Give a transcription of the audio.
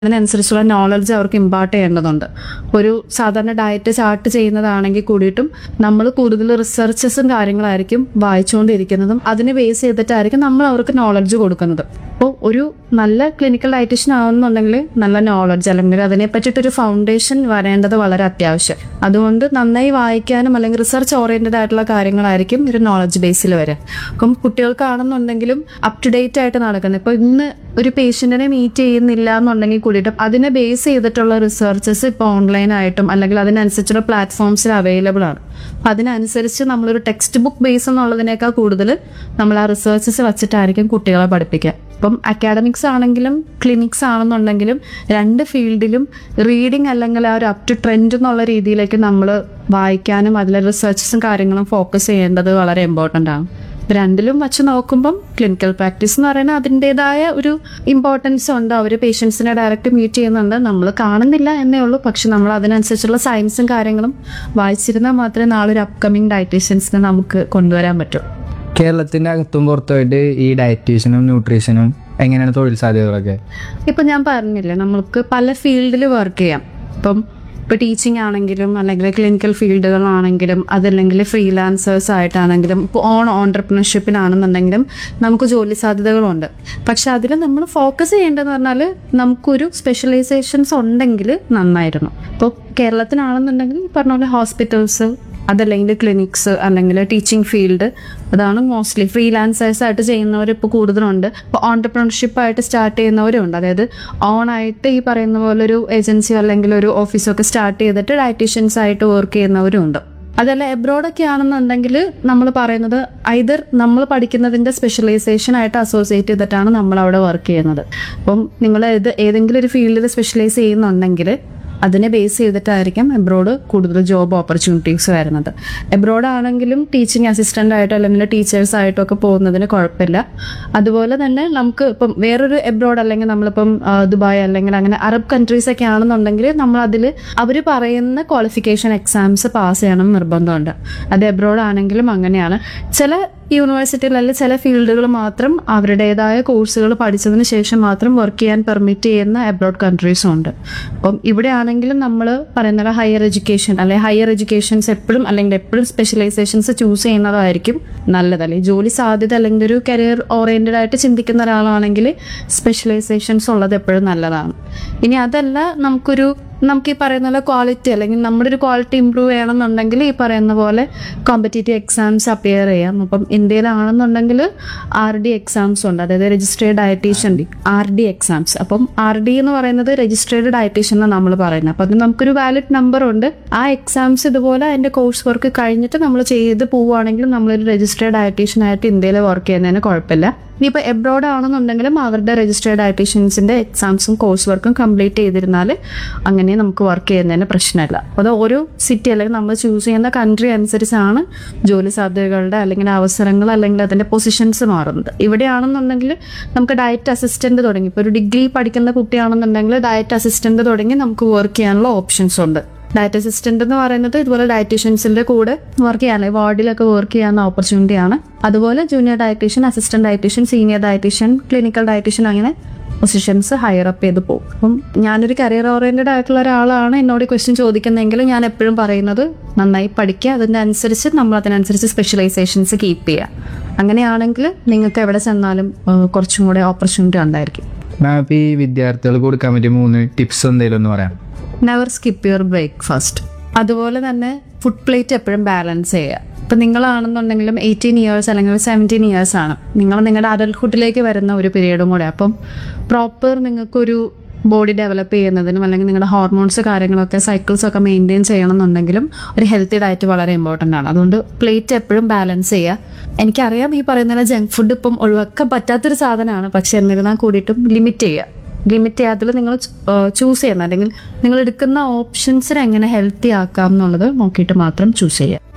അതിനനുസരിച്ചുള്ള നോളജ് അവർക്ക് ഇമ്പാർട്ട് ചെയ്യേണ്ടതുണ്ട് ഒരു സാധാരണ ഡയറ്റ് ചാർട്ട് ചെയ്യുന്നതാണെങ്കിൽ കൂടിയിട്ടും നമ്മൾ കൂടുതൽ റിസർച്ചസും കാര്യങ്ങളായിരിക്കും വായിച്ചുകൊണ്ടിരിക്കുന്നതും അതിനെ ബേസ് ചെയ്തിട്ടായിരിക്കും നമ്മൾ അവർക്ക് നോളജ് കൊടുക്കുന്നത് അപ്പോൾ ഒരു നല്ല ക്ലിനിക്കൽ ഡയറ്റീഷ്യൻ ആവുന്നുണ്ടെങ്കിൽ നല്ല നോളജ് അല്ലെങ്കിൽ അതിനെ പറ്റിയിട്ടൊരു ഫൗണ്ടേഷൻ വരേണ്ടത് വളരെ അത്യാവശ്യം അതുകൊണ്ട് നന്നായി വായിക്കാനും അല്ലെങ്കിൽ റിസർച്ച് ഓറിയന്റഡ് ആയിട്ടുള്ള കാര്യങ്ങളായിരിക്കും ഒരു നോളജ് ബേസിൽ വരിക അപ്പം കുട്ടികൾക്കാണെന്നുണ്ടെങ്കിലും അപ് ടു ഡേറ്റ് ആയിട്ട് നടക്കുന്നത് ഇപ്പൊ ഇന്ന് ഒരു പേഷ്യന്റിനെ മീറ്റ് ചെയ്യുന്നില്ല എന്നുണ്ടെങ്കിൽ കൂടിയിട്ടും അതിനെ ബേസ് ചെയ്തിട്ടുള്ള റിസർച്ചസ് ഇപ്പോൾ ഓൺലൈനായിട്ടും അല്ലെങ്കിൽ അതിനനുസരിച്ചുള്ള പ്ലാറ്റ്ഫോംസിൽ അവൈലബിൾ ആണ് അപ്പൊ അതിനനുസരിച്ച് നമ്മളൊരു ടെക്സ്റ്റ് ബുക്ക് ബേസ് എന്നുള്ളതിനേക്കാൾ കൂടുതൽ നമ്മൾ ആ റിസർച്ചസ് വെച്ചിട്ടായിരിക്കും കുട്ടികളെ പഠിപ്പിക്കുക ഇപ്പം അക്കാഡമിക്സ് ആണെങ്കിലും ക്ലിനിക്സ് ആണെന്നുണ്ടെങ്കിലും രണ്ട് ഫീൽഡിലും റീഡിങ് അല്ലെങ്കിൽ ആ ഒരു അപ് ടു ട്രെൻഡ് എന്നുള്ള രീതിയിലേക്ക് നമ്മൾ വായിക്കാനും അതിലെ റിസർച്ചസും കാര്യങ്ങളും ഫോക്കസ് ചെയ്യേണ്ടത് വളരെ ഇമ്പോർട്ടൻ്റ് ആണ് ഇത് രണ്ടിലും വച്ച് നോക്കുമ്പം ക്ലിനിക്കൽ പ്രാക്ടീസ് എന്ന് പറയുന്നത് അതിൻ്റെതായ ഒരു ഇമ്പോർട്ടൻസ് ഉണ്ട് അവർ പേഷ്യൻസിനെ ഡയറക്റ്റ് മീറ്റ് ചെയ്യുന്നുണ്ട് നമ്മൾ കാണുന്നില്ല എന്നേ ഉള്ളൂ പക്ഷെ നമ്മൾ അതിനനുസരിച്ചുള്ള സയൻസും കാര്യങ്ങളും വായിച്ചിരുന്നാൽ മാത്രമേ നാളെ ഒരു അപ്കമിങ് ഡയറ്റീഷ്യൻസിനെ നമുക്ക് കൊണ്ടുവരാൻ പറ്റൂ കേരളത്തിന്റെ അകത്തും പുറത്തുമായിട്ട് ഈ ഡയറ്റീഷ്യനും ന്യൂട്രീഷനും എങ്ങനെയാണ് തൊഴിൽ സാധ്യതകളൊക്കെ ഇപ്പം ഞാൻ പറഞ്ഞില്ലേ നമ്മൾക്ക് പല ഫീൽഡിൽ വർക്ക് ചെയ്യാം ഇപ്പം ഇപ്പോൾ ടീച്ചിങ് ആണെങ്കിലും അല്ലെങ്കിൽ ക്ലിനിക്കൽ ഫീൽഡുകളാണെങ്കിലും അതല്ലെങ്കിൽ ഫ്രീലാൻസേഴ്സ് ആയിട്ടാണെങ്കിലും ഇപ്പോൾ ഓൺ ഓണ്ടർപ്രണർഷിപ്പിനാണെന്നുണ്ടെങ്കിലും നമുക്ക് ജോലി സാധ്യതകളുണ്ട് പക്ഷെ അതിൽ നമ്മൾ ഫോക്കസ് ചെയ്യേണ്ടതെന്ന് പറഞ്ഞാൽ നമുക്കൊരു സ്പെഷ്യലൈസേഷൻസ് ഉണ്ടെങ്കിൽ നന്നായിരുന്നു ഇപ്പോൾ കേരളത്തിനാണെന്നുണ്ടെങ്കിൽ ഈ പറഞ്ഞ പോലെ ഹോസ്പിറ്റൽസ് അതല്ലെങ്കിൽ ക്ലിനിക്സ് അല്ലെങ്കിൽ ടീച്ചിങ് ഫീൽഡ് അതാണ് മോസ്റ്റ്ലി ഫ്രീലാൻസേഴ്സ് ആയിട്ട് ചെയ്യുന്നവർ ഇപ്പോൾ കൂടുതലുണ്ട് ഇപ്പോൾ ഓണ്ടർപ്രണർഷിപ്പ് ആയിട്ട് സ്റ്റാർട്ട് ചെയ്യുന്നവരും ഉണ്ട് അതായത് ഓൺ ആയിട്ട് ഈ പറയുന്ന പോലെ ഒരു ഏജൻസി അല്ലെങ്കിൽ ഒരു ഓഫീസൊക്കെ സ്റ്റാർട്ട് ചെയ്തിട്ട് ഡയറ്റീഷ്യൻസ് ആയിട്ട് വർക്ക് ചെയ്യുന്നവരും ഉണ്ട് അതല്ല എബ്രോഡൊക്കെ ആണെന്നുണ്ടെങ്കിൽ നമ്മൾ പറയുന്നത് ഐദർ നമ്മൾ പഠിക്കുന്നതിന്റെ സ്പെഷ്യലൈസേഷൻ ആയിട്ട് അസോസിയേറ്റ് ചെയ്തിട്ടാണ് നമ്മൾ അവിടെ വർക്ക് ചെയ്യുന്നത് അപ്പം നിങ്ങൾ ഏത് ഏതെങ്കിലും ഒരു ഫീൽഡിൽ സ്പെഷ്യലൈസ് ചെയ്യുന്നുണ്ടെങ്കിൽ അതിനെ ബേസ് ചെയ്തിട്ടായിരിക്കും എബ്രോഡ് കൂടുതൽ ജോബ് ഓപ്പർച്യൂണിറ്റീസ് വരുന്നത് എബ്രോഡ് ആണെങ്കിലും ടീച്ചിങ് അസിസ്റ്റന്റ് ആയിട്ടോ അല്ലെങ്കിൽ ടീച്ചേഴ്സ് ആയിട്ടോ ഒക്കെ പോകുന്നതിന് കുഴപ്പമില്ല അതുപോലെ തന്നെ നമുക്ക് ഇപ്പം വേറൊരു എബ്രോഡ് അല്ലെങ്കിൽ നമ്മളിപ്പം ആ, ദുബായ് അല്ലെങ്കിൽ അങ്ങനെ അറബ് കൺട്രീസ് ഒക്കെ ആണെന്നുണ്ടെങ്കിൽ നമ്മൾ അതിൽ അവർ പറയുന്ന ക്വാളിഫിക്കേഷൻ എക്സാംസ് പാസ് ചെയ്യണം എന്ന് നിർബന്ധമുണ്ട് അത് എബ്രോഡ് ആണെങ്കിലും അങ്ങനെയാണ് ചില യൂണിവേഴ്സിറ്റിയിൽ അല്ലെങ്കിൽ ചില ഫീൽഡുകൾ മാത്രം അവരുടേതായ കോഴ്സുകൾ പഠിച്ചതിന് ശേഷം മാത്രം വർക്ക് ചെയ്യാൻ പെർമിറ്റ് ചെയ്യുന്ന അബ്രോഡ് കൺട്രീസും ഉണ്ട് അപ്പം ഇവിടെ ആണെങ്കിലും നമ്മൾ പറയുന്ന ഹയർ എഡ്യൂക്കേഷൻ അല്ലെങ്കിൽ ഹയർ എഡ്യൂക്കേഷൻസ് എപ്പോഴും അല്ലെങ്കിൽ എപ്പോഴും സ്പെഷ്യലൈസേഷൻസ് ചൂസ് ചെയ്യുന്നതായിരിക്കും നല്ലത് അല്ലെങ്കിൽ ജോലി സാധ്യത അല്ലെങ്കിൽ ഒരു കരിയർ ഓറിയന്റഡ് ആയിട്ട് ചിന്തിക്കുന്ന ഒരാളാണെങ്കിൽ സ്പെഷ്യലൈസേഷൻസ് ഉള്ളത് എപ്പോഴും നല്ലതാണ് ഇനി അതല്ല നമുക്കൊരു നമുക്ക് ഈ പറയുന്ന പോലെ ക്വാളിറ്റി അല്ലെങ്കിൽ നമ്മുടെ ഒരു ക്വാളിറ്റി ഇമ്പ്രൂവ് ചെയ്യണമെന്നുണ്ടെങ്കിൽ ഈ പറയുന്ന പോലെ കോമ്പറ്റേറ്റീവ് എക്സാംസ് അപ്പിയർ ചെയ്യാം അപ്പം ഇന്ത്യയിലാണെന്നുണ്ടെങ്കിൽ ആർ ഡി എക്സാംസ് ഉണ്ട് അതായത് registered dietitian R D exams അപ്പം ആർ ഡി എന്ന് പറയുന്നത് രജിസ്ട്രേഡ് ഡയറ്റീഷ്യൻ എന്നാണ് നമ്മൾ പറയുന്നത് അപ്പം അതിന് നമുക്കൊരു വാലിഡ് നമ്പർ ഉണ്ട് ആ എക്സാംസ് ഇതുപോലെ അതിന്റെ കോഴ്സ് വർക്ക് കഴിഞ്ഞിട്ട് നമ്മൾ ചെയ്ത് പോവുകയാണെങ്കിൽ നമ്മളൊരു രജിസ്ട്രേഡ് ഡയറ്റീഷ്യൻ ആയിട്ട് ഇന്ത്യയിൽ വർക്ക് ചെയ്യുന്നതിന് കുഴപ്പമില്ല ഇനിയിപ്പോൾ എബ്രോഡ് ആണെന്നുണ്ടെങ്കിലും അവരുടെ രജിസ്ട്രേഡ് ഡയറ്റീഷ്യൻസിന്റെ എക്സാംസും കോഴ്സ് വർക്കും കംപ്ലീറ്റ് ചെയ്തിരുന്നാൽ അങ്ങനെ നമുക്ക് വർക്ക് ചെയ്യുന്നതിന് പ്രശ്നമില്ല അത് ഓരോ സിറ്റി അല്ലെങ്കിൽ നമ്മൾ ചൂസ് ചെയ്യുന്ന കൺട്രി അനുസരിച്ചാണ് ജോലി സാധ്യതകളുടെ അല്ലെങ്കിൽ അവസരങ്ങൾ അല്ലെങ്കിൽ അതിന്റെ പൊസിഷൻസ് മാറുന്നത് ഇവിടെയാണെന്നുണ്ടെങ്കിൽ നമുക്ക് ഡയറ്റ് അസിസ്റ്റന്റ് തുടങ്ങി ഇപ്പോൾ ഒരു ഡിഗ്രി പഠിക്കുന്ന കുട്ടിയാണെന്നുണ്ടെങ്കിൽ ഡയറ്റ് അസിസ്റ്റന്റ് തുടങ്ങി നമുക്ക് വർക്ക് ചെയ്യാനുള്ള ഓപ്ഷൻസ് ഉണ്ട് ഡയറ്റ് അസിസ്റ്റന്റ് എന്ന് പറയുന്നത് ഇതുപോലെ ഡയറ്റീഷ്യൻസിന്റെ കൂടെ വർക്ക് ചെയ്യാൻ വാർഡിലൊക്കെ വർക്ക് ചെയ്യാവുന്ന ഓപ്പർച്യൂണിറ്റി ആണ് അതുപോലെ junior dietitian assistant dietitian senior dietitian clinical dietitian അങ്ങനെ പൊസിഷൻസ് ഹയർ അപ്പ് ചെയ്ത് പോകും അപ്പം ഞാനൊരു കരിയർ ഓറിയന്റഡ് ആയിട്ടുള്ള ഒരാളാണ് എന്നോട് ക്വസ്റ്റ്യൻ ചോദിക്കുന്നതെങ്കിൽ ഞാൻ എപ്പോഴും പറയുന്നത് നന്നായി പഠിക്കുക അതിൻ്റെ അനുസരിച്ച് നമ്മൾ അതിനനുസരിച്ച് സ്പെഷ്യലൈസേഷൻസ് കീപ്പ് ചെയ്യുക അങ്ങനെയാണെങ്കിൽ നിങ്ങൾക്ക് എവിടെ ചെന്നാലും ആ, കുറച്ചും കൂടെ ഓപ്പർച്യൂണിറ്റി ഉണ്ടായിരിക്കും മാം ഇപ്പം ഈ വിദ്യാർത്ഥികൾക്ക് കൊടുക്കാൻ പറ്റിയ മൂന്ന് ടിപ്സ് എന്തെങ്കിലും ഒന്ന് പറയാം നെവർ സ്കിപ്പ് യുവർ ബ്രേക്ക്ഫാസ്റ്റ് അതുപോലെ തന്നെ ഫുഡ് പ്ലേറ്റ് എപ്പോഴും ബാലൻസ് ചെയ്യുക ഇപ്പം നിങ്ങളാണെന്നുണ്ടെങ്കിലും എയ്റ്റീൻ ഇയേഴ്സ് അല്ലെങ്കിൽ സെവൻറ്റീൻ ഇയേഴ്സ് ആണ് നിങ്ങൾ നിങ്ങളുടെ അഡൽഹുഡിലേക്ക് വരുന്ന ഒരു പീരീഡും കൂടെ അപ്പം പ്രോപ്പർ നിങ്ങൾക്കൊരു ബോഡി ഡെവലപ്പ് ചെയ്യുന്നതിനും അല്ലെങ്കിൽ നിങ്ങളുടെ ഹോർമോൺസ് കാര്യങ്ങളൊക്കെ സൈക്കിൾസ് ഒക്കെ മെയിൻറ്റെയിൻ ചെയ്യണമെന്നുണ്ടെങ്കിലും ഒരു ഹെൽത്തി ഡയറ്റ് വളരെ ഇമ്പോർട്ടൻ്റ് ആണ് അതുകൊണ്ട് പ്ലേറ്റ് എപ്പോഴും ബാലൻസ് ചെയ്യുക എനിക്കറിയാം ഈ പറയുന്ന ജങ്ക് ഫുഡ് ഇപ്പം ഒഴിവാക്കാൻ പറ്റാത്തൊരു സാധനമാണ് പക്ഷെ എന്നിരുന്നാൽ കൂടിയിട്ടും ലിമിറ്റ് ചെയ്യുക ലിമിറ്റ് ചെയ്യാത്തതിൽ നിങ്ങൾ ചൂസ് ചെയ്യണം അല്ലെങ്കിൽ നിങ്ങൾ എടുക്കുന്ന ഓപ്ഷൻസിനെ എങ്ങനെ ഹെൽത്തി ആക്കാം എന്നുള്ളത് നോക്കിയിട്ട് മാത്രം ചൂസ് ചെയ്യുക